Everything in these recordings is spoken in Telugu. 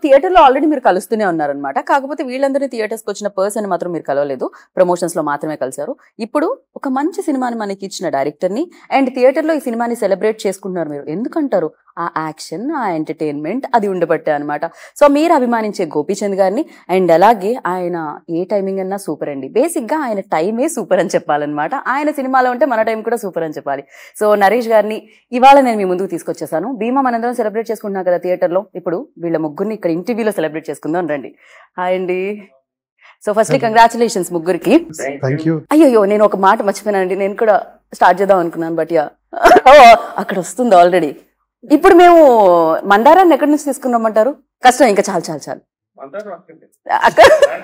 థియేటర్ లో ఆల్రెడీ మీరు కలుస్తూనే ఉన్నారనమాట కాకపోతే వీళ్ళందరినీ థియేటర్స్ కి వచ్చిన పర్సన్ మాత్రం మీరు కలవలేదు ప్రమోషన్స్ లో మాత్రమే కలిశారు ఇప్పుడు ఒక మంచి సినిమాని మనకి ఇచ్చిన డైరెక్టర్ ని అండ్ థియేటర్ లో ఈ సినిమాని సెలబ్రేట్ చేసుకుంటున్నారు మీరు ఎందుకంటారు ఆ యాక్షన్ ఆ ఎంటర్టైన్మెంట్ అది ఉండబట్టే అనమాట సో మీరు అభిమానించే గోపీచంద్ గారిని అండ్ అలాగే ఆయన ఏ టైమింగ్ అన్నా సూపర్ అండి బేసిక్ గా ఆయన టైమే సూపర్ అని చెప్పాలన్నమాట ఆయన సినిమాలో ఉంటే మన టైం కూడా సూపర్ అని చెప్పాలి సో నరేష్ గారిని ఇవాళ నేను మీ ముందుకు తీసుకొచ్చేసాను భీమా మనందరం సెలబ్రేట్ చేసుకుంటున్నాం కదా థియేటర్ లో ఇప్పుడు వీళ్ళ ముగ్గురిని ఇక్కడ ఇంటర్వ్యూలో సెలబ్రేట్ చేసుకుందాం రండి హాయ్ అండి సో ఫస్ట్ కంగ్రాచులేషన్స్ ముగ్గురికి థ్యాంక్ యూ అయ్యో నేను ఒక మాట మర్చిపోయానండి నేను కూడా స్టార్ట్ చేద్దాం అనుకున్నాను బట్ యా అక్కడ వస్తుంది ఆల్రెడీ ఇప్పుడు మేము మందారాన్ని ఎక్కడి నుంచి తీసుకున్నామంటారు కష్టం ఇంకా చాలు చాలు చాలు అక్కడ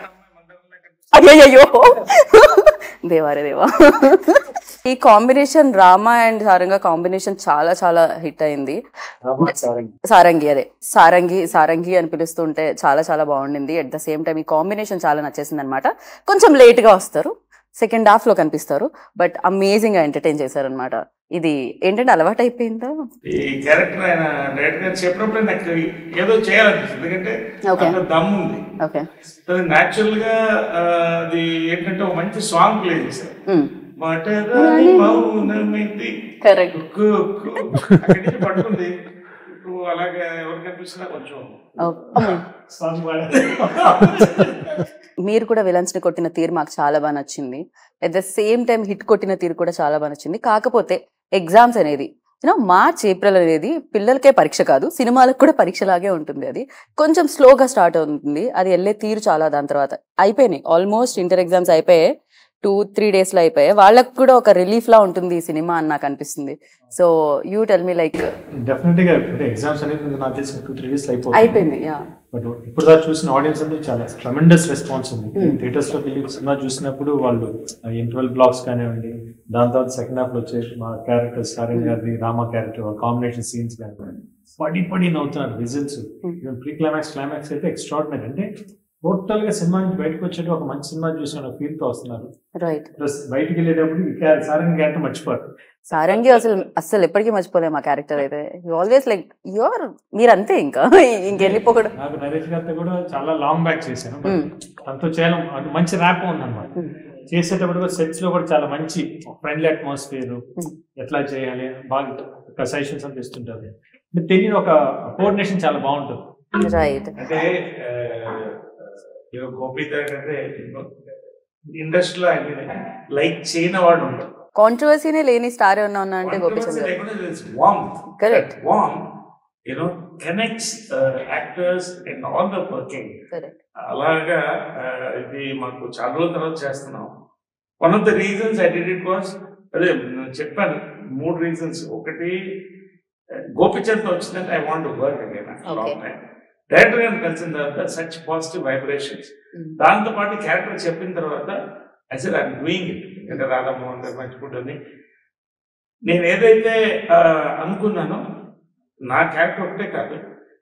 అయ్యయ్యో దేవారే దేవా ఈ combination Rama and Saranga combination చాలా చాలా హిట్ అయింది సారంగి అదే సారంగి సారంగి అని పిలుస్తుంటే చాలా చాలా బాగుండింది అట్ ద సేమ్ టైం ఈ కాంబినేషన్ చాలా నచ్చేసింది అనమాట కొంచెం లేట్ గా వస్తారు సెకండ్ హాఫ్ లో కనిపిస్తారు బట్ అమేజింగ్ గా ఎంటర్టైన్ చేశారనమాట ఇది ఏంటంటే అలవాటు అయిపోయిందా ఈ క్యారెక్టర్ ఆయన డైరెక్ట్ గారు చెప్పినప్పుడు నాకు ఏదో చేయాలనిపిస్తుంది ఎందుకంటే Okay. అందులో దమ్ ఉంది ఓకే అది న్యాచురల్ గా ఆ, అది ఏంటంటే ఒక మంచి సాంగ్ ప్లే చేశారు మాటరాని మౌనమిది కరెక్ట్ ఉక్కు ఉక్కు అక్కడి నుంచి పట్టుకుంది ఇప్పుడు అలాగే ఎవరు కనిపిస్తున్నా కొంచెం సాంగ్ పాడేది మీరు కూడా విలన్స్ ని కొట్టిన తీరు మాకు చాలా బాగా నచ్చింది at the same time hit కొట్టిన తీరు కూడా చాలా బాగా నచ్చింది కాకపోతే ఎగ్జామ్స్ అనేది యూనో మార్చ్ ఏప్రిల్ అనేది పిల్లలకే పరీక్ష కాదు సినిమాలకు కూడా పరీక్షలాగే ఉంటుంది అది కొంచెం స్లోగా స్టార్ట్ అవుతుంది అది వెళ్ళే తీరు చాలా దాని తర్వాత అయిపోయినాయి ఆల్మోస్ట్ ఇంటర్ ఎగ్జామ్స్ అయిపోయాయి టూ త్రీ డేస్ లో అయిపోయాయి వాళ్ళకి కూడా ఒక రిలీఫ్ లా ఉంటుంది ఈ సినిమా అని నాకు అనిపిస్తుంది so you tell me like definite గా అంటే ఎగ్జామ్స్ అనేది నాకు తెలిసి టూ త్రీ డేస్ అయిపోతుంది అయిపోయింది యా బట్ ఇప్పుడు దాకా చూసిన ఆడియన్స్ అంతా చాలా ట్రమెండస్ రెస్పాన్స్ ఉంది థియేటర్స్ లోకి వెళ్ళి సినిమా చూసినప్పుడు వాళ్ళు ఇంటర్వెల్ బ్లాగ్స్ కానివ్వండి దాని తర్వాత సెకండ్ హాఫ్ లో వచ్చే మా క్యారెక్టర్స్ సారంగ్ గారి రామా క్యారెక్టర్ కాంబినేషన్ సీన్స్ కానివ్వండి పడి పడి నవ్వుతున్నారు whistles even pre climax climax అయితే ఎక్స్ట్రాడినరీ అంటే టోటల్ గా సినిమా నుంచి బయటకు వచ్చేట ఒక మంచి సినిమా చూసిన ఫీల్ తో వస్తున్నారు రైట్ ప్లస్ బయటికి వెళ్ళేటప్పుడు ఈ క్యారెక్టర్ సారంగ్ క్యారెక్టర్ మర్చిపోరు సారంగి అసలు అసలు ఎప్పటికీ మర్చిపోలేము ఆ క్యారెక్టర్ అయితే ఆల్వేస్ లైక్ యువర్ మీరు అంతే ఇంకా ఇంకెళ్ళిపోకూడదు నాకు నరేష్ గారితో కూడా చాలా లాంగ్ బ్యాక్ చేశాను Hmm. తనతో చేయడం అది మంచి ర్యాప్ ఉందన్నమాట Hmm. చేసేటప్పుడు కూడా సెట్స్ లో కూడా చాలా మంచి ఫ్రెండ్లీ అట్మాస్ఫియర్ Hmm. ఎట్లా చేయాలి బాగా సజెషన్స్ అని ఇస్తుంటారు మీకు తెలియని ఒక కోఆర్డినేషన్ చాలా బాగుంటుంది రైట్ అంటే గోపీత అంటే ఇండస్ట్రీలో ఆయన లైక్ చేయని వాడు ఉండడు కాంట్రవర్సీనే లేని స్టార్ ఏమన్నా ఉన్నా అంటే గోపిచంద్ గారు warm Correct. Warm you know connects actors and all the working correct అలాగా ఆ, ఇది మాకు చాలా రోజుల తర్వాత చేస్తున్నాం one of the reasons I did it was అదే నేను చెప్పాను మూడు రీజన్స్ ఒకటి గోపిచంద్ వచ్చిందంటే I want work again long time director గారిని కలిసిన తర్వాత సచ్ పాజిటివ్ వైబ్రేషన్స్ దాంతో పాటు క్యారెక్టర్ చెప్పిన తర్వాత అసలు ఐఎమ్ డూయింగ్ ఇట్ అంటే రాధామోహన్ గారు మంచిగుంటుంది నేను ఏదైతే ఆ, అనుకున్నానో నా క్యారెక్టర్ ఒకటే కాదు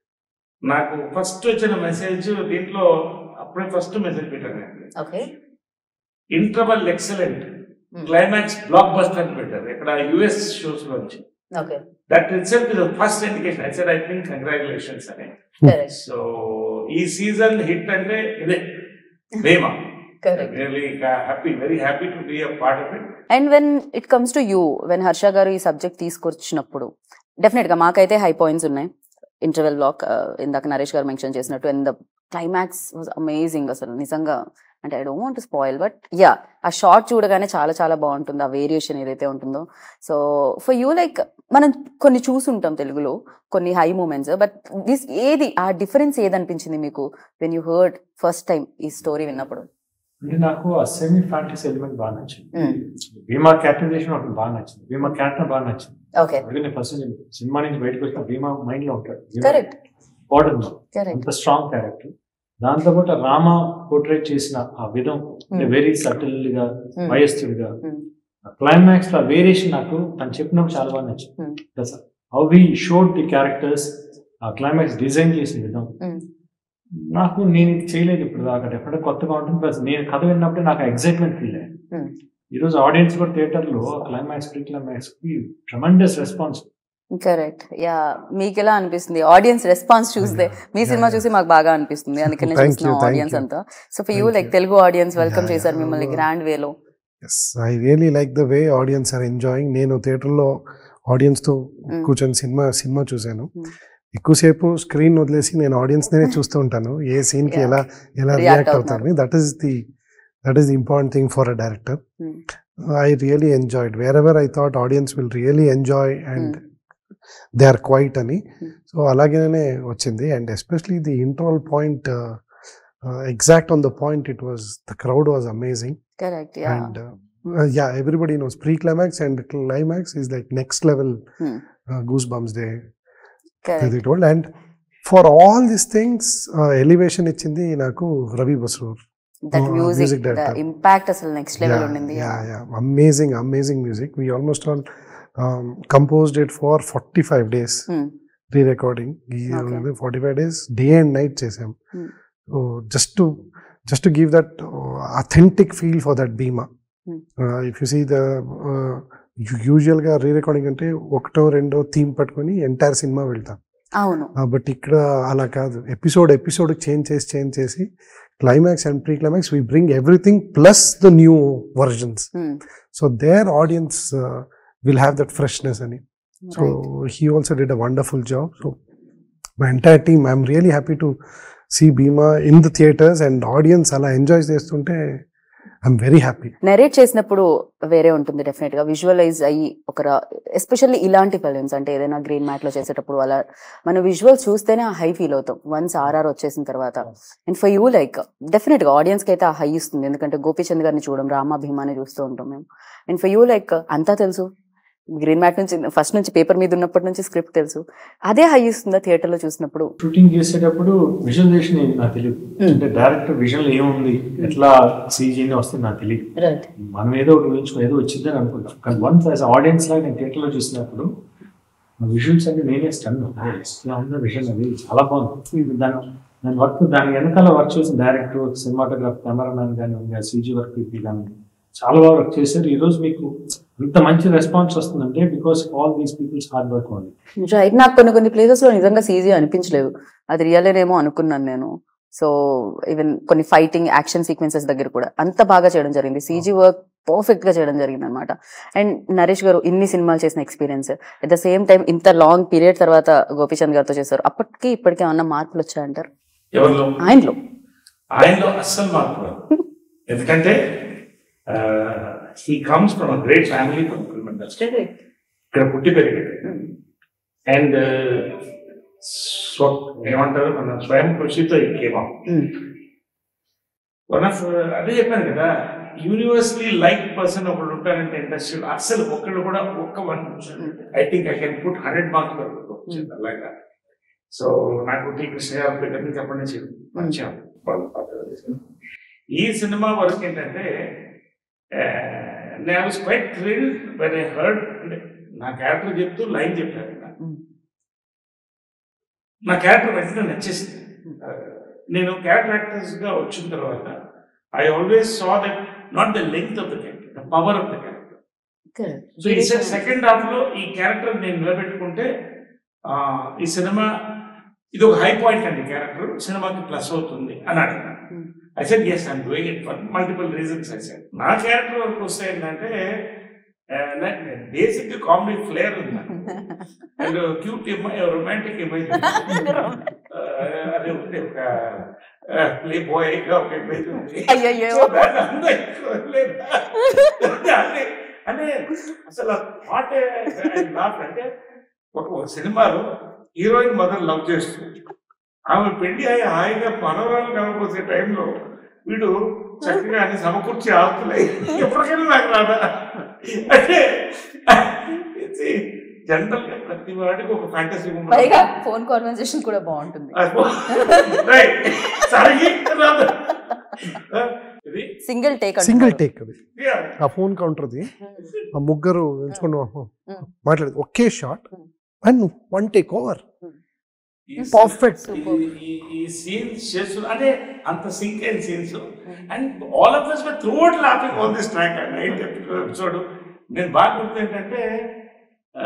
నాకు ఫస్ట్ వచ్చిన మెసేజ్ దీంట్లో అప్పుడే ఫస్ట్ మెసేజ్ పెట్టాను నేను okay interval excellent climax blockbuster అని పెట్టారు ఇక్కడ యుఎస్ షోస్ లోంచి okay that itself is first indication I said I think congratulations అని కరెక్ట్ సో ఈ సీజన్ హిట్ అంటే ఇదే Bhima correct really happy very happy to be a part of it and when it comes to you when Harsha గారు ఈ సబ్జెక్ట్ తీసుకొచ్చినప్పుడు డెఫినెట్ గా మాకైతే హై పాయింట్స్ ఉన్నాయి ఇంటర్వెల్ బ్లాక్ ఇందాక నరేష్ గారు మెన్షన్ చేసినట్టు and the climax was amazing అసలు నిజంగా అంటే I don't want spoil but yeah ఆ షార్ట్ చూడగానే చాలా చాలా బాగుంటుంది ఆ వేరియేషన్ ఏదైతే ఉంటుందో సో ఫర్ యూ లైక్ మనం కొన్ని చూసుంటాం తెలుగులో కొన్ని హై మూమెంట్స్ బట్ దిస్ ఏది ఆ డిఫరెన్స్ ఏదనిపించింది మీకు when you heard first time ఈ స్టోరీ విన్నప్పుడు అంటే నాకు ఆ సెమీ ఫ్యాంటసీ ఎలిమెంట్ బాగా నచ్చింది భీమా క్యారెక్టరైజేషన్ ఒకటి బాగా నచ్చింది భీమా క్యారెక్టర్ బాగా నచ్చింది ఓకే అందుకే నేను ఫస్ట్ సినిమా నుంచి బయటకు వచ్చిన భీమా మైండ్ లో ఉంటాడు కరెక్ట్ బాగుంటుంది కరెక్ట్ అంత స్ట్రాంగ్ క్యారెక్టర్ దాంతో పాటు రామ పోర్ట్రేట్ చేసిన ఆ విధం వెరీ సటిల్ గా Hmm. వయస్థుడిగా Hmm. క్లైమాక్స్ లో వేరియేషన్ నాకు తను చెప్పినప్పుడు చాలా బాగా Hmm. నచ్చింది how we showed the characters ఆ క్లైమాక్స్ డిజైన్ చేసిన విధం నాకు నేను ఇది చేయలేదు ఇప్పుడు దాకా డెఫినెట్ కొత్తగా ఉంటుంది ప్లస్ నేను కథ విన్నప్పుడే నాకు ఎక్సైట్మెంట్ ఫీల్ అయ్యాను Hmm. ఈ రోజు ఆడియన్స్ కూడా థియేటర్ లో క్లైమాక్స్ ప్రీ క్లైమాక్స్ కి ట్రమండస్ రెస్పాన్స్ కరెక్ట్ యా మీకు ఎలా అనిపిస్తుంది ఆడియన్స్ రెస్పాన్స్ చూస్తే మీ సినిమా yeah. చూసి మాకు బాగా అనిపిస్తుంది అందుకనే Thank చూస్తున్నాం you, thank ఆడియన్స్ you. అంతా so for you Thank like you. Telugu audience welcome Yeah, చేశారు yeah. మిమ్మల్ని Oh. గ్రాండ్ వేలో yes I really like the way audience are enjoying నేను థియేటర్లో ఆడియన్స్తో Mm. కూర్చొని సినిమా సినిమా చూశాను Mm. ఎక్కువసేపు స్క్రీన్ వదిలేసి నేను ఆడియన్స్ నేనే చూస్తూ ఉంటాను ఏ సీన్ కి Yeah. ఎలా ఎలా React రియాక్ట్ అవుతున్నారు. అవుతాను that is the that is the important thing for a director Mm. I really enjoyed wherever I thought audience will really enjoy and they are quite అని Mm. సో అలాగేనే వచ్చింది and especially the interval point exact on the point it was the crowd was amazing correct yeah and uh, uh, yeah everybody knows pre-climax and climax is like next level Hmm. uh, goosebumps they they correct told and for all these things uh, elevation ఇచ్చింది నాకు Ravi Basrur that uh, music music director. Impact అసలు నెక్స్ట్ లెవెల్ ఉండింది yeah yeah amazing amazing music we almost all um, composed it for 45 days Hmm. re-recording Okay. ఈ forty five days day and night చేసాం Hmm. So just to just to give that authentic feel for that Bhima Hmm. If you see the యూజువల్గా రీ రికార్డింగ్ అంటే ఒకటో రెండో థీమ్ పట్టుకొని ఎంటైర్ సినిమా వెళ్తాం అవును బట్ ఇక్కడ అలా కాదు ఎపిసోడ్ ఎపిసోడ్ చేంజ్ చేసి చేంజ్ చేసి climax and pre climax we bring everything plus the new versions Hmm. So there audience will have that freshness అని so Right. he also did a wonderful job. So my entire team, I'm really happy to see Bhima in the theaters and audience అలా ఎంజాయ్ చేస్తుంటే ఐఎమ్ వెరీ హ్యాపీ నెరేట్ చేసినప్పుడు వేరే ఉంటుంది డెఫినెట్ గా విజువలైజ్ అయ్యి ఒక ఎస్పెషల్లీ ఇలాంటి ఫిలిమ్స్ అంటే ఏదైనా గ్రీన్ మ్యాట్ లో చేసేటప్పుడు అలా మన విజువల్స్ చూస్తేనే ఆ హై ఫీల్ అవుతాం వన్స్ ఆర్ఆర్ వచ్చేసిన తర్వాత and for you like definite గా ఆడియన్స్ కి అయితే ఆ హై ఇస్తుంది ఎందుకంటే గోపీచంద్ గారిని చూడడం రామా భీమాని చూస్తూ ఉంటాం మేము అండ్ ఫర్ యూ లైక్ అంతా తెలుసు గ్రీన్ మ్యాట్ నుంచి ఫస్ట్ నుంచి పేపర్ మీద ఉన్నప్పటి నుంచి స్క్రిప్ట్ తెలుసు అదే హై ఇస్తుందా థియేటర్ లో చూసినప్పుడు షూటింగ్ చేసేటప్పుడు విజువలైజేషన్ నాకు తెలియదు Hmm. అంటే డైరెక్టర్ విజన్ ఏముంది ఎట్లా సీజీని వస్తుంది నాకు తెలియదు రైట్ మనం ఏదో ఒకటి ఊహించుకుని ఏదో వచ్చిందని అనుకుంటాం కానీ వన్స్ యాజ్ ఆడియన్స్ లాగా నేను థియేటర్లో చూసినప్పుడు విజువల్స్ అంటే నేనే స్టన్ ఇలా ఉన్న విజన్ అది చాలా బాగుంది దాని దాని వర్క్ దాని వెనకాల వర్క్ చేసిన డైరెక్టర్ సినిమాటోగ్రాఫ్ కెమెరామ్యాన్ కానీ సీజీ వర్క్ పీపుల్ కానీ చాలా బాగా వర్క్ చేశారు ఈ రోజు మీకు ఇంత మంచి రెస్పాన్స్ వస్తుందంటే because all these peoples hard work ఉంది రైట్ నాకు కొన్ని కొన్ని ప్లేసెస్ లో నిజంగా సీజీ అనిపించలేదు అది రియలేనేమో అనుకున్నాను నేను సో ఈవెన్ కొన్ని ఫైటింగ్ యాక్షన్ సీక్వెన్సెస్ దగ్గర కూడా అంత బాగా చేయడం జరిగింది సీజీ వర్క్ పర్ఫెక్ట్ గా చేయడం జరిగింది అనమాట అండ్ నరేష్ గారు ఇన్ని సినిమాలు చేసిన experience at the same time ఇంత లాంగ్ పీరియడ్ తర్వాత గోపీచంద్ గారితో చేశారు అప్పటికి ఇప్పటికే ఏమన్నా మార్పులు వచ్చాయంటారు ఎవరిలో ఆయనలో ఆయనలో అస్సలు మార్పు రాదు. ఎందుకంటే he comes from a great family from film industry ఇక్కడ పుట్టి పెరిగాడు అండ్ స్వ ఏమంటారు మన స్వయం కృషితో ఇంకేమో వన్ ఆఫ్ అదే చెప్పాను కదా యూనివర్సలీ లైక్ పర్సన్ ఒకడు ఉంటారంటే ఇండస్ట్రీలో అసలు ఒక్కళ్ళు కూడా ఒక్క one I think I can put hundred marks వరకు వచ్చింది అలాగా సో నాకు టీ కృష్ణ గారి దగ్గర నుంచి అప్పటి నుంచి పరిచయం వాళ్ళ పాత్ర ఈ సినిమా వరకు ఏంటంటే నేను was quite thrill when I heard అంటే నా క్యారెక్టర్ చెప్తూ లైన్ చెప్పారు ఆయన. Mm. నా క్యారెక్టర్ వెంటనే నచ్చేసింది Uh, నేను క్యారెక్టర్ యాక్టర్స్ గా వచ్చిన తర్వాత I always saw that not the length of the character the power of the character so ఈ సెకండ్ హాఫ్ లో ఈ క్యారెక్టర్ నేను నిలబెట్టుకుంటే ఆ, ఈ సినిమా ఇది ఒక హై పాయింట్ అండి క్యారెక్టర్ సినిమాకి ప్లస్ అవుతుంది అని అడిగిన Hmm. I said yes I'm doing it for multiple reasons I said నా క్యారెక్టర్ వరకు వస్తే ఏంటంటే బేసిక్ కామెడీ ఫ్లేర్ ఉంది అండ్ క్యూట్ రొమాంటిక్ ఇమేజ్ అదే ఉంది ఒక ప్లే బాయ్ గా ఒక ఇమేజ్ ఉంది అయ్యయ్యో. So that అంతా ఎక్కువ లేదు. అంటే అంటే అసలు పాట లాఫ్ అంటే ఒక ఒక సినిమాలో హీరోయిన్ మదర్ లవ్ చేస్తుంది ఆమె పెళ్లి అయ్యి హాయిగా మనవరాలు కనకపోసే టైంలో వీడు చక్కగా అన్ని సమకూర్చి ఆపుతున్నాయి ఎప్పటికైనా నాకు రాదా అంటే జనరల్ గా ప్రతి వాడికి ఒక ఫ్యాంటసీ పైగా ఫోన్ కాన్వర్సేషన్ కూడా బాగుంటుంది సరిగి రాదు ఇది సింగిల్ టేక్ సింగిల్ టేక్ అది yeah. ఆ ఫోన్ కౌంటర్ది ఆ ముగ్గురు ఎంచుకొని Mm. మాట్లాడేది ఒకే shot Mm. And one take over ఈ Perfect. ఈ- ఈ- ఈ సీన్స్ చేస్తు అంటే అంత సింక్ అయిన scenes and all of us throughout laughing on this track night episode నేను బాగా గుర్తు ఏంటంటే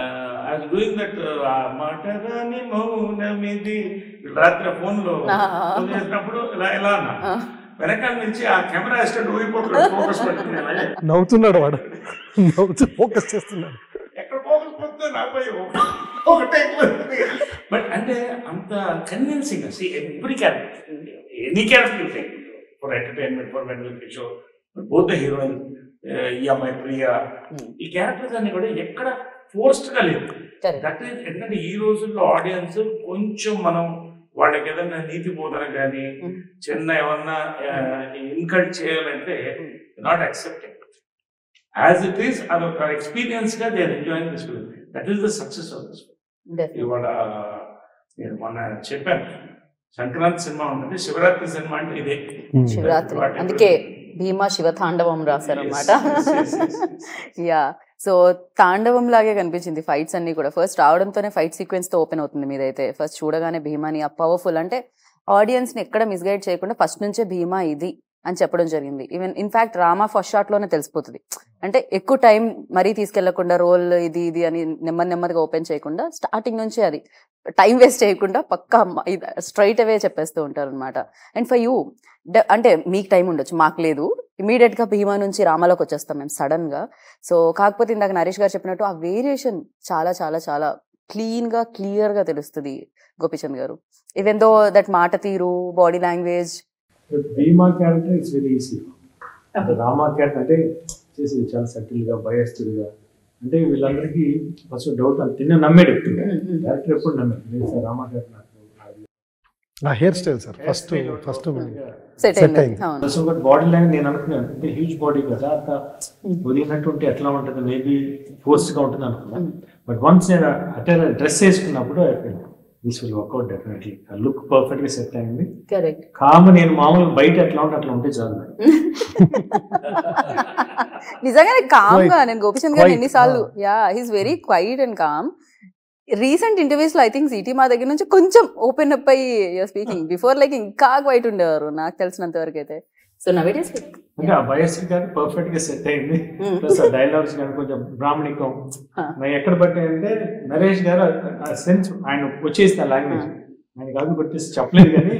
డూయింగ్ దట్ మాటరాని మౌనమిది రాత్రి ఫోన్ లో ఆ. ఫోన్ చేసినప్పుడు ఇలా ఇలా అన్నా ఆ. వెనకాల నుంచి ఆ కెమెరా అసిస్టెంట్ ఊగిపోతున్నాడు ఫోకస్ పెట్టుకుని అలాగే. నవ్వుతున్నాడు వాడు నవ్వుతూ ఫోకస్ చేస్తున్నాడు ఎక్కడ ఫోకస్ పోతుందో నాపై ఒకటే బట్ అంటే అంత convincing see every character any character you take for entertainment for when show both the heroine ఈ అమ్మాయి ప్రియా Hmm. ఈ క్యారెక్టర్స్ అన్ని కూడా ఎక్కడ ఫోర్స్డ్ గా లేదు Correct. దట్ ఈస్ ఎందుకంటే ఈ రోజుల్లో ఆడియన్స్ కొంచెం మనం వాళ్ళకి ఏదైనా నీతి బోధన కానీ Mm. చిన్న ఏమన్నా ఇన్కల్ట్ చేయాలంటే Mm. Not accepting as it is అదొక ఎక్స్పీరియన్స్ గా they enjoying this film that is the success of this Definitely. ఇవాళ నేను మొన్న చెప్పాను సంక్రాంతి సినిమా ఉంటుంది శివరాత్రి సినిమా అంటే ఇదే శివరాత్రి వాటి- అందుకే భీమా శివ తాండవం రాశారు అనమాట Yes, yes, yes, yes. యా సో తాండవం లాగే కనిపించింది ఫైట్స్ అన్ని కూడా ఫస్ట్ రావడంతోనే ఫైట్ సీక్వెన్స్ తో ఓపెన్ అవుతుంది మీదైతే ఫస్ట్ చూడగానే భీమాని ఆ పవర్ఫుల్ అంటే ఆడియన్స్ ని ఎక్కడ మిస్గైడ్ చేయకుండా ఫస్ట్ నుంచే భీమా ఇది అని చెప్పడం జరిగింది even in fact Rama first shot లోనే తెలిసిపోతుంది అంటే ఎక్కువ టైం మరీ తీసుకెళ్లకుండా రోల్ ఇది ఇది అని నెమ్మది నెమ్మదిగా ఓపెన్ చేయకుండా స్టార్టింగ్ నుంచే అది టైం వేస్ట్ చేయకుండా పక్కా స్ట్రైట్ అవే చెప్పేస్తూ ఉంటారు అనమాట అండ్ ఫర్ యూ అంటే మీకు టైం ఉండొచ్చు మాకు లేదు ఇమీడియట్ గా భీమా నుంచి రామాలోకి వచ్చేస్తాం మేము సడన్ గా సో కాకపోతే ఇందాక నరేష్ గారు చెప్పినట్టు ఆ వేరియేషన్ చాలా చాలా చాలా క్లీన్ గా క్లియర్ గా తెలుస్తుంది గోపిచంద్ గారు ఈవెన్ దో దట్ మాట తీరు body language Bhima character it's very easy Rama character అంటే చేసేది చాలా సటిల్ గా బయస్టుడ్ గా అంటే వీళ్ళందరికీ ఫస్ట్ డౌట్ అది తిన్న నమ్మేడు ఎప్పుడు క్యారెక్టర్ ఎప్పుడు నమ్మేది లేదు సార్ రామా క్యారెక్టర్ నాకు ఆ hair style sir first first set Set అయింది అయింది. అవును ప్లస్ ఒకటి బాడీ లాంగ్వేజ్ నేను అనుకున్నాను అంటే హ్యూజ్ బాడీ కదా అంత వదిలినట్టు ఉంటే ఎట్లా ఉంటుంది మేబీ ఫోర్స్ గా ఉంటుంది అనుకున్నాను బట్ వన్స్ నేను అంటే డ్రెస్ వేసుకున్నప్పుడు this will work out definitely look perfect గా సెట్ అయింది కరెక్ట్ కామ నేను మామూలుగా బయట ఎట్లా ఉంటే అట్లా ఉంటే చాలు నిజంగానే కామ్ గా Quite. నేను గోపిచంద్ గారు Quite, ఎన్నిసార్లు ah. Yeah he's very quiet and calm recent interviews లో ఐ థింక్ సిటీ మా దగ్గర నుంచి కొంచెం ఓపెన్ అప్ అయ్యి స్పీకింగ్ బిఫోర్ లైక్ ఇంకా క్వైట్ ఉండేవారు నాకు తెలిసినంత వరకు అయితే సో నవేడేస్ అంటే ఆ వయస్సు కానీ పర్ఫెక్ట్ గా సెట్ అయింది ప్లస్ ఆ డైలాగ్స్ కానీ కొంచెం బ్రాహ్మణికం Ah. మరి ఎక్కడ పట్టాయంటే నరేష్ గారు ఆ సెన్స్ ఆయన వచ్చేసిన లాంగ్వేజ్ ఆయన కాదు కొట్టేసి చెప్పలేదు కానీ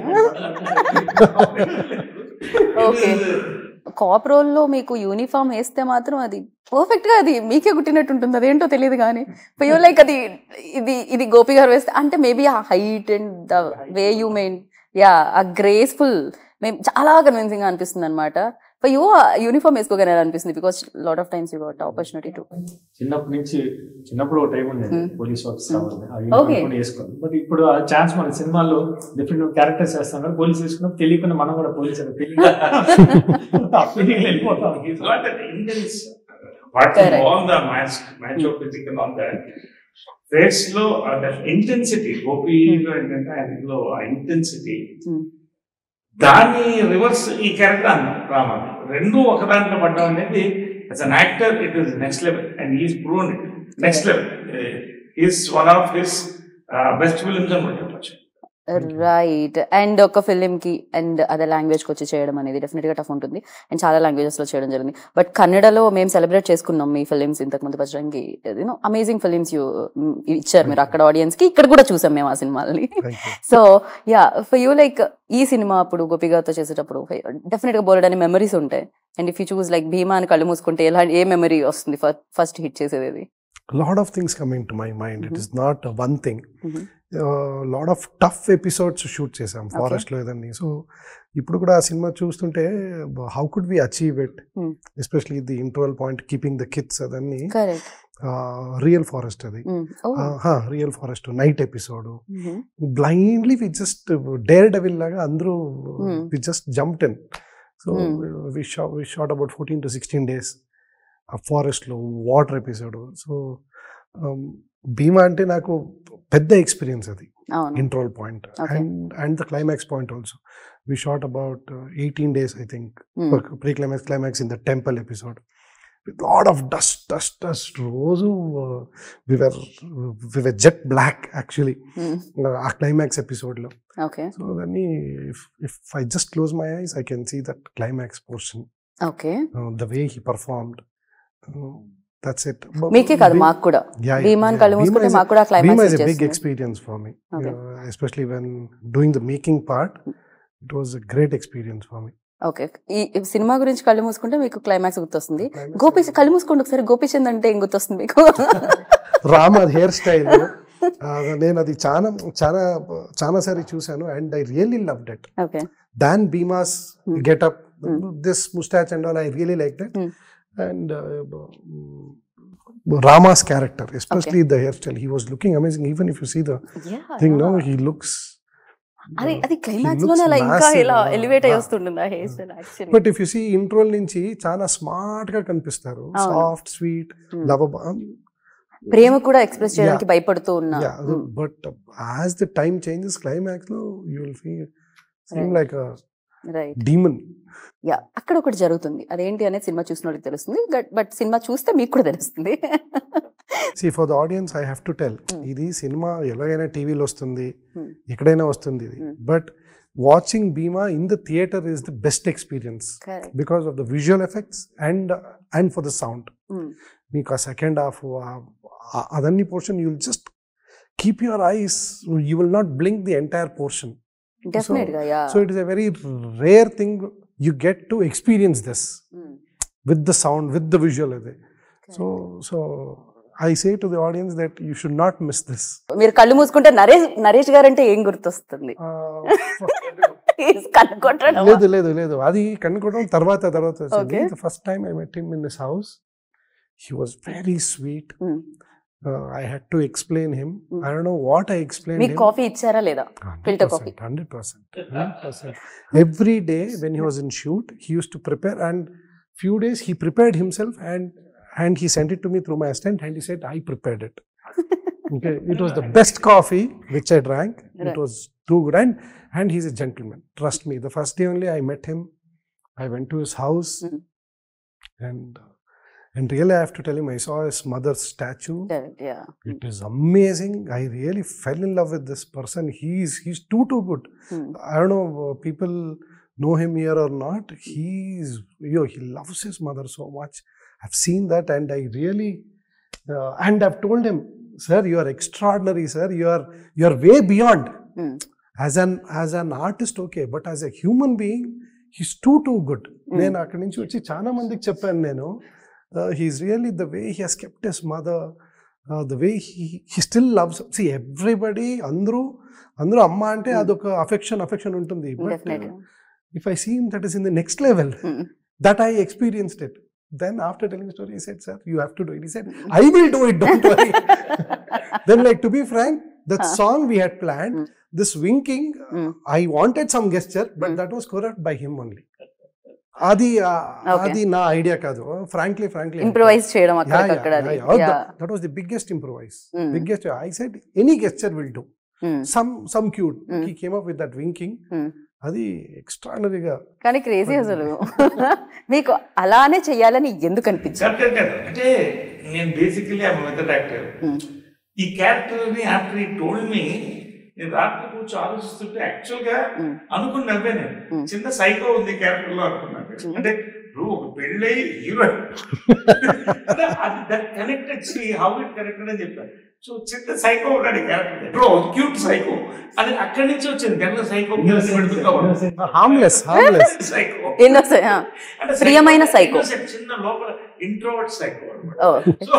ఓకే కాప్ రోల్లో మీకు యూనిఫామ్ వేస్తే మాత్రం అది పర్ఫెక్ట్ గా అది మీకే కుట్టినట్టు ఉంటుంది అదేంటో తెలియదు కానీ ఫర్ లైక్ అది ఇది ఇది గోపి గారు వేస్తే అంటే మేబీ ఆ height and the way you main yeah ఆ గ్రేస్ఫుల్ మేము చాలా కన్విన్సింగ్ గా అనిపిస్తుంది అనమాట ఫర్ యూ యూనిఫామ్ వేసుకోగానే అనిపిస్తుంది because lot of times you got opportunity to చిన్నప్పటి నుంచి చిన్నప్పుడు ఒక టైం ఉండేది Hmm. Police officer Hmm. కావాలి ఆ Okay. యూనిఫామ్ కూడా వేసుకోవాలి బట్ ఇప్పుడు ఆ ఛాన్స్ మన సినిమాల్లో డిఫరెంట్ క్యారెక్టర్స్ వేస్తాం కదా పోలీస్ వేసుకున్నప్పుడు తెలియకుండా మనం కూడా పోలీస్ అని తెలియదు ఆ feeling లో వెళ్ళిపోతాం He's got that intense, apart from Correct. all the match, match of physical on that, face లో ఇంటెన్సిటీ గోపిలో ఏంటంటే ఆయనలో ఆ ఇంటెన్సిటీ Hmm. దాని రివర్స్ ఈ క్యారెక్టర్ అన్నాం రామ రెండు ఒక దాంట్లో పడ్డం అనేది as an actor it is next level and is prune it next level is one of his best films అని కూడా చెప్పచ్చు రైట్ అండ్ ఒక ఫిలిం కి అండ్ అదే లాంగ్వేజ్ కి వచ్చి చేయడం అనేది డెఫినెట్ గా టఫ్ ఉంటుంది అండ్ చాలా లాంగ్వేజెస్ లో చేయడం జరిగింది బట్ కన్నడలో మేము సెలబ్రేట్ చేసుకున్నాం మీ ఫిలిమ్స్ ఇంతకు ముందు పచ్చడానికి యూనో అమేజింగ్ ఫిలిమ్స్ యూ ఇచ్చారు మీరు అక్కడ ఆడియన్స్ కి ఇక్కడ కూడా చూసాం మేము ఆ సినిమాలని thank you so yeah for you like ఈ సినిమా అప్పుడు గోపి గారితో చేసేటప్పుడు డెఫినెట్ గా బోలెడ్ మెమరీస్ ఉంటాయి and if you choose like Bhima అని కళ్ళు మూసుకుంటే ఎలా ఏ మెమరీ వస్తుంది ఫస్ట్ హిట్ చేసేది అది lot of things coming to my mind it Mhm. Is not one thing Mhm. Lot of tough episodes shoot చేసాం ఫారెస్ట్ లో ఏదన్నీ సో ఇప్పుడు కూడా ఆ సినిమా చూస్తుంటే how could we achieve it Hmm. Especially the interval point keeping the kids అదన్నీ కరెక్ట్ రియల్ ఫారెస్ట్ అది real forest night episode blindly we just daredevil లాగా అందరూ Hmm. We just jumped in so Hmm. We షా we shot about fourteen to sixteen days ఆ ఫారెస్ట్లో వాటర్ ఎపిసోడ్ సో భీమా అంటే నాకు పెద్ద ఎక్స్పీరియన్స్ అది అవును interval point Okay. And and the climax point also we shot about eighteen days I think Hmm. Pre climax climax in the temple episode with load of dust dust dust రోజు we were we were jet black actually Hmm. ఆ క్లైమాక్స్ ఎపిసోడ్లో ఓకే సో దాన్ని if if I just close my eyes I can see that climax portion okay the way he performed that's it మీకే కాదు మాకు కూడా భీమాన్ కళ్ళు మూసుకుంటే మాకు కూడా Bhima climax is a big వచ్చేస్తుంది experience for me, Okay. uh, especially when doing the making part. It was a great experience for me. Okay ఈ ఈ సినిమా గురించి కళ్ళు మూసుకుంటే మీకు క్లైమాక్స్ గుర్తొస్తుంది Climax గోపి కళ్ళు మూసుకోండి ఒకసారి గోపిచంద్ అంటే ఏం గుర్తొస్తుంది మీకు రామ్ అది హెయిర్ స్టైల్ నేను అది చాలా చాలా చాలా సారి చూశాను and I really loved it okay then Bhima's Hmm. Getup Hmm. This mustache and all I really like that Hmm. And Rama's character, especially the hairstyle, he was looking amazing. Even if you see the thing, no, he looks. అది uh, అది క్లైమాక్స్ looks లోనే అలా ఇంకా massive. ఇలా Ah, ఎలివేట్ అయ్యి ah. వస్తుంటుంది ఆ hair style actually but if you see interval నుంచి చాలా స్మార్ట్ గా కనిపిస్తారు అవును. Soft sweet Hmm. లవ్ ప్రేమ కూడా ఎక్స్ప్రెస్ చేయడానికి భయపడుతూ ఉన్నా but as the time changes climax లో you will feel seem like right demon yeah అక్కడ ఒకటి జరుగుతుంది అదేంటి అనేది సినిమా చూసిన వాళ్ళకి తెలుస్తుంది బట్ సినిమా చూస్తే మీకు కూడా తెలుస్తుంది see for the audience I have to tell Hmm. ఇది సినిమా ఎలాగైనా టీవీలో వస్తుంది Hmm. ఎక్కడైనా వస్తుంది ఇది Hmm. But watching Bhima in the theatre is the best experience correct because of the visual effects and and for the sound మీకు ఆ సెకండ్ హాఫ్ అదన్ని portion you will just keep your eyes you will not blink the entire portion definite గా yeah so it is a very rare thing you get to experience this with the sound with the visual అది so so I say to the audience that you should not miss this మీరు కళ్ళు మూసుకుంటే నరేష్ నరేష్ గారు అంటే ఏం గుర్తొస్తుంది కళ్ళు కొట్టడం లేదు లేదు లేదు అది కనుక్కోవడం తర్వాత తర్వాత Okay. First time I met him in this house he was very sweet Mm. I had to explain him Mm. I don't know what I explain మీకు కాఫీ ఇచ్చారా లేదా filter coffee. Hundred percent hundred percent every day when he was in shoot he use to prepare and few days he prepared himself and and he sent it to me through my assistant and he set I prepared it okay it was the best coffee which i drank it Right. was too good and and he's a gentleman trust me the first day only i met him i went to his house Mhm. and uh, and really i have to tell him i saw his mother's statue yeah it is amazing i really fell in love with this person he's he's too too good i don't know uh, people know him here or not he's yo he loves his mother so much i've seen that and i really uh, and i've told him sir you are extraordinary sir you are you are way beyond as an as an artist okay but as a human being he's too too good నేను అక్కడి నుంచి వచ్చి చాలా మందికి చెప్పాను నేను he's really the way he has kept his mother the way he he still loves see everybody అందరూ అందరూ అమ్మ అంటే Hmm. అదొక అఫెక్షన్ అఫెక్షన్ ఉంటుంది definite if I seem that is in the next level that I experienced it. Then after telling the story, he said, Sir, you have to do it. He said, I will do it, don't worry. then, like to be frank, that Huh. song we had planned, Mm. this winking, Mm. I wanted some gesture, but Mm. that was correct by him only. అది Okay. అది నా ఐడియా కాదు ఫ్రాంక్లీ ఫ్రాంక్లీ ఇంప్రొవైజ్ చేయడం అక్కడికక్కడ అది Yeah. That was the biggest improvise Mm. Biggest I said any gesture will do Mm. Some some cute Mm. He came up with that winking Mm. అది ఎక్స్ట్రాడనరీగా కానీ క్రేజీ అసలు మీకు అలానే చెయ్యాలని ఎందుకు అనిపించింది కాదు, కాదు, కాదు. అంటే నేను బేసికలీ ఆ మెథడ్ యాక్టర్ Mm. ఈ క్యారెక్టర్ ని ఆఫ్టర్ ఈ టోల్డ్ మీ నేను రాత్రి కూర్చొని ఆలోచిస్తుంటే యాక్చువల్ గా Mm. అనుకుని నవ్వే నేను Mm. చిన్న సైకో ఉంది క్యారెక్టర్ లో అనుకున్నాను Mm. అంటే ఇప్పుడు ఒక పెళ్ళై హీరో అది that connected see how it connected అని చెప్పాను సో చిన్న సైకో ఉన్నాడు క్యారెక్టర్ ఇప్పుడు క్యూట్ సైకో అది అక్కడి నుంచి వచ్చింది గన్న psycho harmless harmless psycho Innocent, ah. అంటే ప్రియమైన psycho. innocent, చిన్న లోపల ఇంట్రోవర్ట్ సైకో అనమాట ఓ సో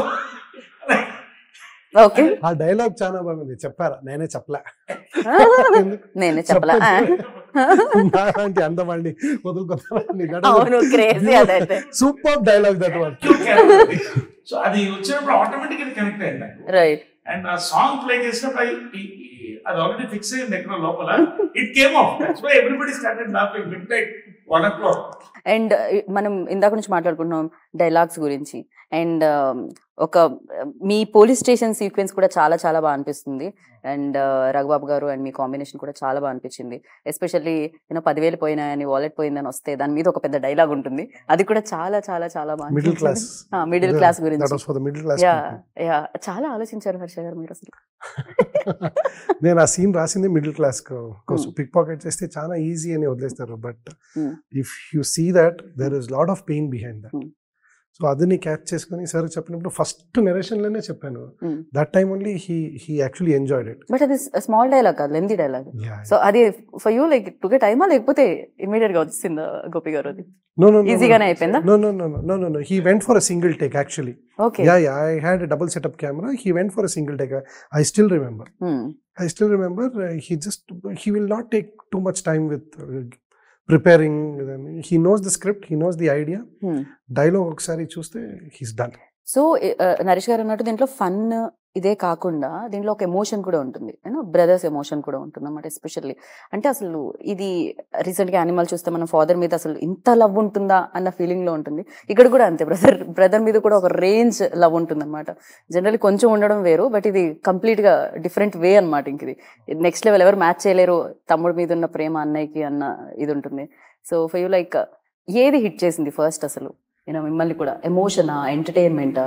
ఓకే ఆ డైలాగ్ చాలా బాగుంది చెప్పారా నేనే చెప్పలే నేనే చెప్పలా ఆ. అలాంటి అందవాళ్ళని అవును క్రేజీ అదైతే super dialogue that one so అది వచ్చినప్పుడు ఆటోమేటిక్ కనెక్ట్ అయింది నాకు రైట్ అండ్ ఆ సాంగ్ ప్లే చేసినప్పుడు అది ఈ- ఈ- అది ఆల్రెడీ ఫిక్స్ అయింది ఎక్కడ లోపల it came off that's why everybody started laughing midnight one o'clock and మనం ఇందాక నుంచి మాట్లాడుకుంటున్నాం డైలాగ్స్ గురించి అండ్ ఒక మీ పోలీస్ స్టేషన్ సీక్వెన్స్ కూడా చాలా చాలా బాగా అనిపిస్తుంది అండ్ రఘుబాబు గారు అండ్ మీ కాంబినేషన్ కూడా చాలా బాగా అనిపించింది ఎస్పెషల్లీ యూనో పదివేలు పోయినాయని వాలెట్ పోయిందని వస్తే దాని మీద ఒక పెద్ద డైలాగ్ ఉంటుంది అది కూడా చాలా చాలా చాలా బాగా మిడిల్ క్లాస్ మిడిల్ క్లాస్ గురించి that was for the middle class yeah yeah చాలా ఆలోచించారు హర్ష గారు మీరు అసలు నేను ఆ సీన్ రాసింది మిడిల్ క్లాస్ కోసం పిక్ పాకెట్ చేస్తే చాలా ఈజీ అని వదిలేస్తారు but Hmm. If you see that there is lot of pain behind that Hmm. So అదిని క్యాచ్ చేసుకొని సార్ చెప్పినప్పుడు ఫస్ట్ నెరేషన్లోనే చెప్పాను Mm. That time only he he actually enjoyed it but అది స్మాల్ డైలాగ్ కాదు లెంది డైలాగ్ సో అది ఫర్ యూ లైక్ టుగే టైమా లేకపోతే ఇమీడియట్ గా వచ్చిందా గోపి గారు అది నో నో ఈజీగానే అయిపోయిందా No, no, no, no, no, no, no. He went for a single take actually. Okay Yeah, yeah. I had a double setup camera. He went for a single take. I, I still remember. I still remember. Uh, he just he will not take too much time with uh, preparing. Then he knows the script. He knows the idea. Dialogue ఒకసారి చూస్తే he's done. సో నరేష్ గారు అన్నట్టు దీంట్లో ఫన్ ఇదే కాకుండా దీంట్లో ఒక ఎమోషన్ కూడా ఉంటుంది యూనో బ్రదర్స్ ఎమోషన్ కూడా ఉంటుంది అన్నమాట ఎస్పెషల్లీ అంటే అసలు ఇది రీసెంట్ గా యానిమల్ చూస్తే మన ఫాదర్ మీద అసలు ఇంత లవ్ ఉంటుందా అన్న ఫీలింగ్ లో ఉంటుంది ఇక్కడ కూడా అంతే బ్రదర్ బ్రదర్ మీద కూడా ఒక రేంజ్ లవ్ ఉంటుంది అనమాట జనరల్లీ కొంచెం ఉండడం వేరు బట్ ఇది కంప్లీట్ గా డిఫరెంట్ వే అనమాట ఇంక ఇది నెక్స్ట్ లెవెల్ ఎవరు మ్యాచ్ చేయలేరు తమ్ముడి మీద ఉన్న ప్రేమ అన్నయ్యకి అన్న ఇది ఉంటుంది సో ఫర్ యూ లైక్ ఏది హిట్ చేసింది ఫస్ట్ అసలు యూనో మిమ్మల్ని కూడా ఎమోషనా ఎంటర్టైన్మెంటా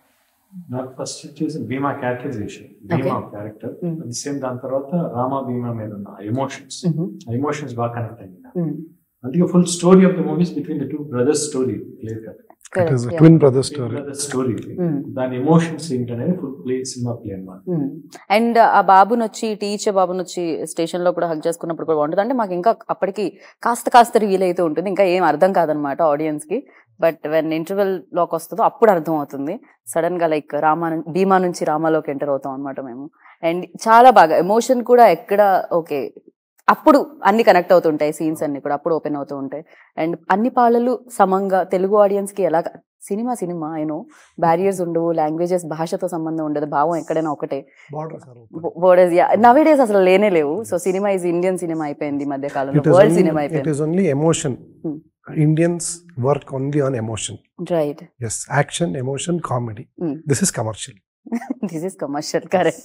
నాకు ఫస్ట్ వచ్చేసి Bhima characterization Bhima character Mm. అది సేమ్ దాని తర్వాత రామా భీమా మీద ఉన్న ఎమోషన్స్ ఎమోషన్స్ బాగా కనెక్ట్ అయింది నాకు. అందుకే full story of the movies between the two brothers story clear cut It is a twin brother story. Brothers story దాని ఎమోషన్స్ ఏంటనేది ఫుల్ ప్లే సినిమా ప్లే అన్నమాట అండ్ ఆ బాబుని వచ్చి టీచర్ బాబుని వచ్చి స్టేషన్ లో కూడా హక్ చేసుకున్నప్పుడు కూడా బాగుంటుంది అంటే మాకు ఇంకా అప్పటికి కాస్త కాస్త రివీల్ అయితే ఉంటుంది ఇంకా ఏం అర్థం కాదనమాట ఆడియన్స్ కి బట్ వెన్ ఇంటర్వెల్ లోకి వస్తుందో అప్పుడు అర్థం అవుతుంది సడన్ గా లైక్ రామా నుం- భీమా నుంచి రామాలోకి ఎంటర్ అవుతాం అనమాట మేము అండ్ చాలా బాగా ఎమోషన్ కూడా ఎక్కడ ఓకే అప్పుడు అన్ని కనెక్ట్ అవుతుంటాయి సీన్స్ అన్ని కూడా అప్పుడు ఓపెన్ అవుతూ ఉంటాయి అండ్ అన్ని పాళ్ళలు సమంగా తెలుగు ఆడియన్స్ కి ఎలా సినిమా సినిమా అయినో బ్యారియర్స్ ఉండవు లాంగ్వేజెస్ భాషతో సంబంధం ఉండదు భావం ఎక్కడైనా ఒకటే Borders are open. Borders nowadays అసలు లేనే లేవు so cinema is Indian cinema అయిపోయింది ఈ మధ్య It కాలంలో is, world only, cinema it అయిపోయింది is only emotion. Hmm. Indians work only on emotion. Right Yes, action, emotion, comedy. Hmm. This is commercial. This is commercial correct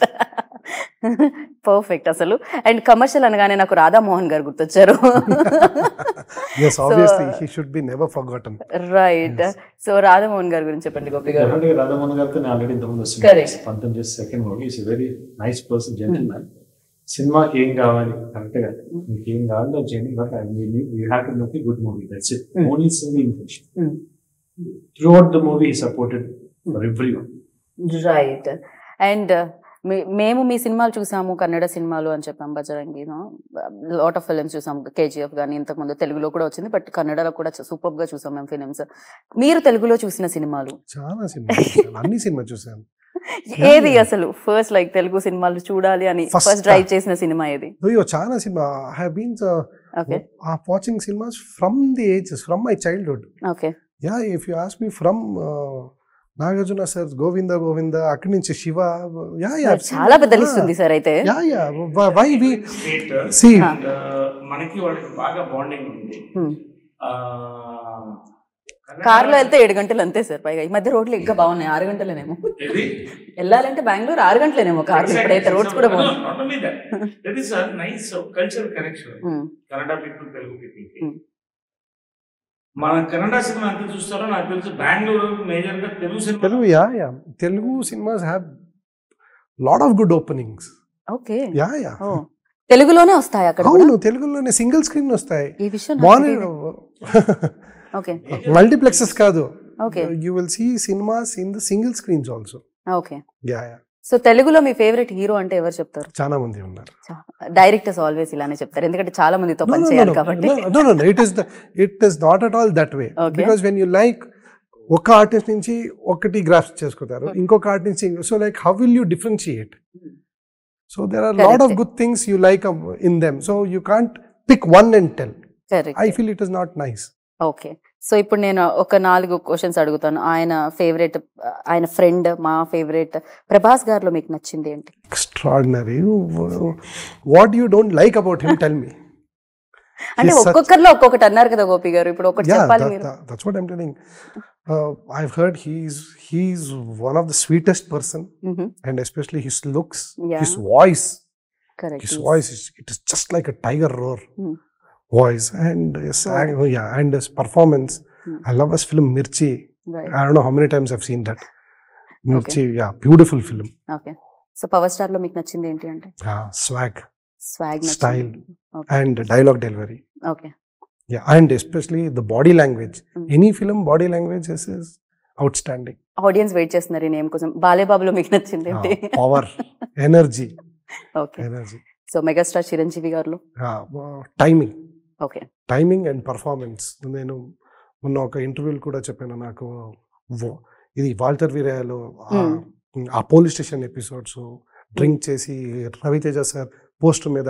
perfect అసలు అండ్ కమర్షియల్ అనగానే నాకు రాధామోహన్ గారు గుర్తొచ్చారు yes, obviously, he should be never forgotten. Right so Radhamohan గారి గురించి చెప్పండి గోపి గారు డెఫినెట్ గా రాధామోహన్ గారితో నేను ఆల్రెడీ ఇంతకుముందు Correct. వస్తుంది పంతొమ్మిది చేసి second movie is very nice person gentleman సినిమాకి ఏం కావాలి కరెక్ట్ గా మీకు ఏం కావాలో చేయండి but you have to make good movie that's it Hmm. Only single intention Hmm. Throughout the movie supported for every one right and మేము మీ సినిమాలు చూసాము కన్నడ సినిమాలు అని చెప్పాం బజరంగి లాట్ ఆఫ్ ఫిల్మ్స్ చూసాం కేజీఎఫ్ కానీ ఇంతకుముందు తెలుగులో కూడా వచ్చింది బట్ కన్నడలో కూడా సూపర్ గా చూసాం మేము ఫిలిమ్స్ మీరు తెలుగులో చూసిన సినిమాలు చాలా సినిమా చూశాను. అన్ని సినిమా చూసాను ఏది అసలు ఫస్ట్ లైక్ తెలుగు సినిమాలు చూడాలి అని First ఫస్ట్ డ్రైవ్ చేసిన సినిమా ఏది అయ్యో చాలా cinema I have been okay watching cinemas from the ages from my childhood okay yeah if you ask me from Nagarjuna sir Govinda Govinda అక్కడి నుంచి శివ యా యా చాలా పెద్ద లిస్ట్ ఉంది సార్ అయితే yeah yeah why we state See. And మనకి వాళ్ళకి బాగా బాండింగ్ ఉంది Hmm. ఆ, కార్ లో వెళ్తే ఏడు గంటలు అంతే సార్ పైగా ఈ మధ్య రోడ్లు ఇంకా బాగున్నాయి ఆరు గంటలేనేమో ఇది వెళ్ళాలంటే బెంగళూరు ఆరు గంటలేనేమో కార్ ఇప్పుడైతే రోడ్స్ కూడా బాగున్నాయి not only that that is nice cultural connection Hmm. Kannada people Telugu people Hmm. మన కన్నడ సినిమా ఎంత చూస్తారో నాకు తెలుసు బెంగళూరు మేజర్ గా Telugu cinema Telugu yeah yeah Telugu cinemas have lot of good openings okay yeah yeah ఓ తెలుగులోనే వస్తాయి అక్కడ కూడా? అవును తెలుగులోనే సింగిల్ స్క్రీన్ వస్తాయి ఈ విషయం మార్నింగ్ ఓకే మల్టీప్లెక్సెస్ కాదు okay you will see cinemas in the single screens also okay yeah yeah so తెలుగులో మీ ఫేవరెట్ హీరో అంటే ఎవరు చెప్తారు చాలా మంది ఉన్నారు డైరెక్టర్స్ ఆల్వేస్ ఇలానే చెప్తారు ఎందుకంటే చాలా మందితో No, పని no, no, చేయాలి no. కాబట్టి No, no, no, no. It is the it is not at all that way. Okay. Because when you like ఒక ఆర్టిస్ట్ నుంచి ఒకటి గ్రాఫ్ చేసుకుంటారు ఇంకొక ఆర్టిస్ట్ నుంచి so like how will you differentiate so there are lot of Correct. Good things you like in them so you can't pick one and tell I correct feel it is not nice okay so ఇప్పుడు నేను ఒక నాలుగు క్వశ్చన్స్ అడుగుతాను ఆయన ఫేవరెట్ ఆయన ఫ్రెండ్ మా ఫేవరెట్ ప్రభాస్ గారిలో మీకు నచ్చింది ఏంటి extraordinary what you don't like about him tell me అంటే He's such- ఒక్కొక్కరిలో ఒక్కొక్కటి అన్నారు కదా గోపి గారు ఇప్పుడు ఒకటి yeah చెప్పాలి that, మీరు that- that's what i'm telling uh, i've heard he's he's one of the sweetest person and especially his looks Yeah. his voice correct his voice is it is just like a tiger roar Hmm. voice and his Wow. act- oh, yeah and his performance Hmm. i love his film mirchi i don't know how many times i've seen that mirchi yeah beautiful film okay so power star లో మీకు నచ్చింది ఏంటి అంటే yeah swag swag Style. and dialogue delivery okay yeah and especially the body language Hmm. any film body language is, is outstanding audience wait చేస్తున్నారు ఈ నేమ్ కోసం బాలేబాబులో మీకు నచ్చింది ఏంటి power energy okay energy so megastar Chiranjeevi గారిలో timing okay timing and performance నేను మొన్న ఒక ఇంటర్వ్యూలు కూడా చెప్పాను నాకు వ- ఇది వాల్టర్ వీరయాలో ఆ- ఆ పోలీస్ స్టేషన్ ఎపిసోడ్స్ డ్రింక్ చేసి రవితేజ సార్ పోస్ట్ మీద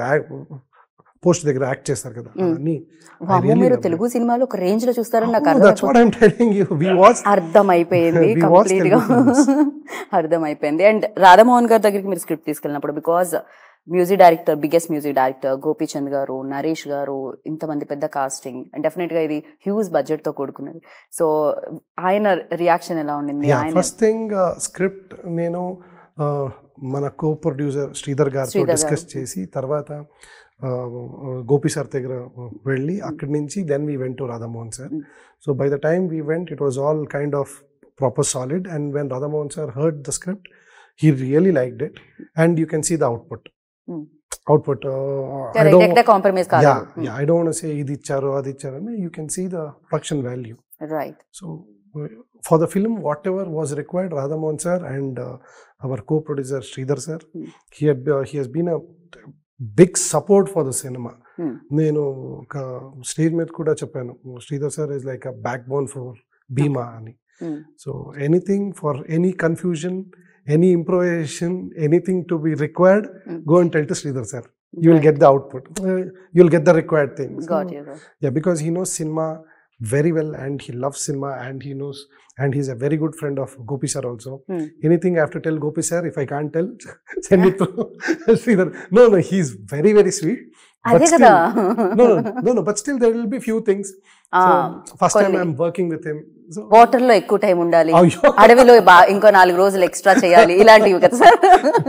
పోస్ట్ దగ్గర యాక్ట్ చేస్తారు కదా Mm. అన్ని వామ్మో, really మీరు love తెలుగు సినిమాలో ఒక రేంజ్ లో చూస్తారని నాకు that's what I'm telling you we watch అర్థమైపోయింది We watch కంప్లీట్ గా Telugu films. అర్థమైపోయింది అండ్ రాధామోహన్ గారి దగ్గరికి మీరు స్క్రిప్ట్ తీసుకెళ్ళినప్పుడు because music director biggest music director Gopichand గారు నరేష్ గారు ఇంతమంది పెద్ద కాస్టింగ్ అండ్ డెఫినెట్ గా ఇది హ్యూజ్ బడ్జెట్ తో కూడుకున్నది సో ఆయన రియాక్షన్ ఎలా ఉండింది యా ఆయన ఫస్ట్ థింగ్ స్క్రిప్ట్ నేను uh, మన కో ప్రొడ్యూసర్ శ్రీధర్ గారితో శ్రీధర్ గారు. డిస్కస్ చేసి తర్వాత uh, గోపి సార్ దగ్గర వెళ్ళి అక్కడి నుంచి then we went to Radhamohan sir Mm. So by the time we went it was all kind of proper solid and when Radhamohan sir heard the script he really liked it and you can see the output Mm. Output compromise yeah కాదు యా ఐ డోంట్ సే ఇది ఇచ్చారు అది ఇచ్చారు అని you can see the production value right So uh, for the film, whatever was required, Radhamohan sir and uh, our co-producer Sridhar sir, Hmm. he had uh, he has been a big support for the cinema. Hmm. నేను ఒక స్టేజ్ మీద కూడా చెప్పాను Sridhar sir is like a backbone for Bhimaa అని so anything for any confusion any improvisation anything to be required Hmm. Go and tell to Sridhar sir you will get the output uh, you will get the required things got So, you yeah because he knows cinema very well and he loves cinema and he knows and he's a very good friend of gopi sir also Hmm. anything i have to tell gopi sir if i can't tell send it to Sridhar. no no he's very very sweet but అదే still, కదా no, no no no but still there will be few things so, first time కొన్ని. i'm working with him so water లో ఎక్కువ టైం ఉండాలి అయ్యో. అడవిలో బా ఇంకో నాలుగు రోజులు ఎక్స్ట్రా చేయాలి ఇలాంటివి కదా sir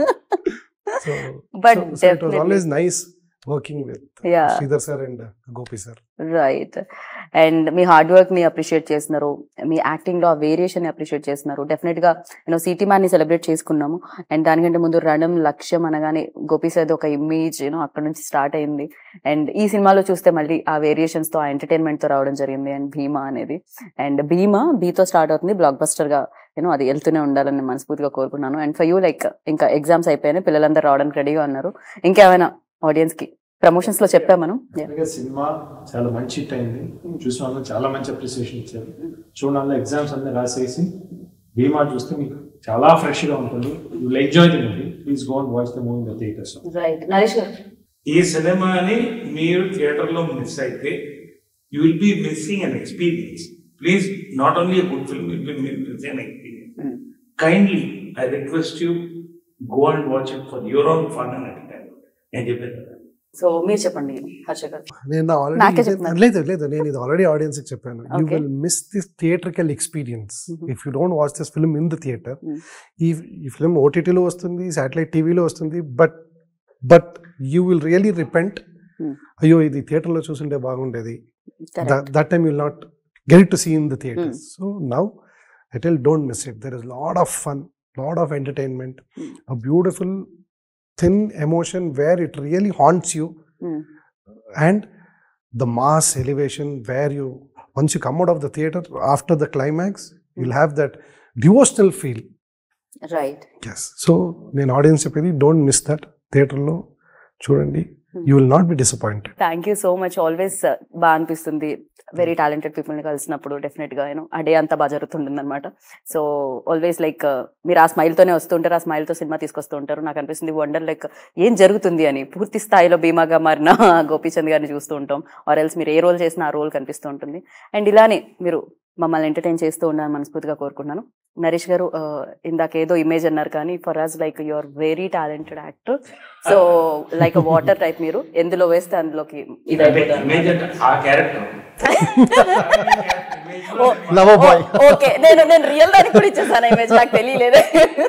so, But so, so it was definitely. always nice working with Yeah. Sridhar sir and uh, Gopi sir right and మీ హార్డ్ వర్క్ ని అప్రిషియేట్ చేస్తున్నారు మీ యాక్టింగ్ లో ఆ వేరియేషన్ ని అప్రిషియేట్ చేస్తున్నారు డెఫినెట్ గా యూనో సిటీ మ్యాన్ ని సెలబ్రేట్ చేసుకున్నాము అండ్ దానికంటే ముందు రణం లక్ష్యం అనగానే గోపి సార్ ఒక ఇమేజ్ యూనో అక్కడ నుంచి స్టార్ట్ అయింది అండ్ ఈ సినిమాలో చూస్తే మళ్ళీ ఆ వేరియేషన్స్ తో ఆ ఎంటర్టైన్మెంట్ తో రావడం జరిగింది అండ్ భీమా అనేది అండ్ భీమా బీతో స్టార్ట్ అవుతుంది బ్లాక్ బస్టర్ గా యూనో అది వెళ్తూనే ఉండాలని మనస్ఫూర్తిగా కోరుకున్నాను అండ్ ఫర్ యూ లైక్ ఇంకా ఎగ్జామ్స్ అయిపోయాయి పిల్లలందరూ రావడానికి రెడీగా ఉన్నారు ఇంకేమైనా ఆడియన్స్ కి ప్రమోషన్స్ లో చెప్పాం మనం Yeah. అలాగే సినిమా చాలా మంచి హిట్ అయింది చూసిన వాళ్ళు చాలా మంచి అప్రిసియేషన్ ఇచ్చారు చూడాలి ఎగ్జామ్స్ అన్ని రాసేసి భీమా చూస్తే మీకు చాలా ఫ్రెష్ గా ఉంటుంది you will enjoy the movie please go and watch the movie the theatres right Naresh garu ఈ సినిమాని మీరు థియేటర్లో మిస్ అయితే you will be missing an experience please not only good film will be missing an experience kindly I request you go and watch it for your own fun and entertainment నేను చెప్పాను కదా సో మీరు చెప్పండి హర్ష గారు నేను నాకే ఆల్రెడీ చెప్తున్నారు. లేదు లేదు నేను ఇది ఆల్రెడీ ఆడియన్స్ చెప్పాను you Okay. Will miss this theatrical experience Mhm. If you don't watch this film in the theatre Mm. ఈ ఈ ఫిల్మ్ ఓటీటీలో వస్తుంది శాటిలైట్ టీవీలో వస్తుంది but but you will really repent Mm. అయ్యో ఇది థియేటర్లో చూసుంటే బాగుండేది Correct. That time will not get it to see in the theatres so now I tell don't miss it there is lot of fun lot of entertainment Mm. A beautiful thin emotion where it really haunts you Mm. and the mass elevation where you once you come out of the theater after the climax you'll have that devotional feel right yes so నేను ఆడియన్స్ చెప్పేది డోంట్ మిస్ దట్ థియేటర్లో చూడండి you will not be disappointed thank you so much always బాగా అనిపిస్తుంది వెరీ టాలెంటెడ్ పీపుల్ని కలిసినప్పుడు డెఫినెట్ గా యూనో ఆ డే అంతా బాగా జరుగుతుంటుంది అనమాట సో ఆల్వేస్ లైక్ మీరు ఆ smile తోనే వస్తుంటారు ఆ smile తో సినిమా తీసుకొస్తూ ఉంటారు నాకు అనిపిస్తుంది వండర్ లైక్ ఏం జరుగుతుంది అని పూర్తి స్థాయిలో భీమాగా మారిన గోపీచంద్ గారిని చూస్తూ ఉంటాం ఆర్ ఎల్స్ మీరు ఏ రోల్ చేసినా ఆ రోల్ కనిపిస్తూ ఉంటుంది అండ్ ఇలానే మీరు మమ్మల్ని ఎంటర్టైన్ చేస్తూ ఉండాలని మనస్ఫూర్తిగా కోరుకుంటున్నాను నరేష్ గారు ఆ, ఇందాక ఏదో ఇమేజ్ అన్నారు కానీ for us like you are very talented actor so like water type మీరు ఎందులో వేస్తే అందులోకి ఇది అయిపోతారు. ఇమేజ్ అంటే ఆ క్యారెక్టర్ ఓ, Lover boy. ఓ, ఓకే నేను నేను రియల్ దానికి కూడా ఇచ్చేసాను ఇమేజ్ నాకు తెలియలేదు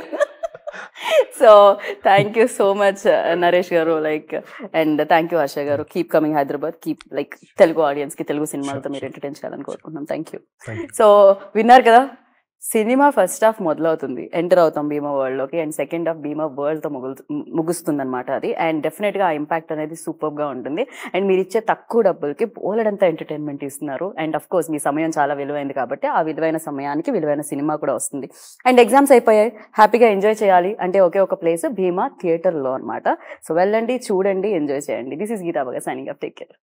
so thank you so much Naresh garu like and thank you Harsha garu keep coming Hyderabad keep like Telugu audience కి తెలుగు సినిమాలతో మీరు ఎంటర్టైన్ చేయాలని కోరుకుంటున్నాం thank you Thank you. So విన్నారు కదా సినిమా ఫస్ట్ హాఫ్ మొదలవుతుంది ఎంటర్ అవుతాం భీమా వరల్డ్ లోకి and second half Bhimaa world తో ముగులు ముగుస్తుంది అనమాట అది అండ్ డెఫినెట్ గా ఆ ఇంపాక్ట్ అనేది సూపర్ గా ఉంటుంది అండ్ మీరు ఇచ్చే తక్కువ డబ్బులకి పోలడంత ఎంటర్టైన్మెంట్ ఇస్తున్నారు అండ్ అఫ్ కోర్స్ మీ సమయం చాలా విలువైంది కాబట్టి ఆ విలువైన సమయానికి విలువైన సినిమా కూడా వస్తుంది అండ్ ఎగ్జామ్స్ అయిపోయాయి హ్యాపీగా ఎంజాయ్ చేయాలి అంటే ఒకే ఒక ప్లేస్ భీమా థియేటర్ లో అనమాట సో వెళ్ళండి చూడండి ఎంజాయ్ చేయండి దిస్ ఇస్ గీతా బగా సైనింగ్ అప్ టేక్ కేర్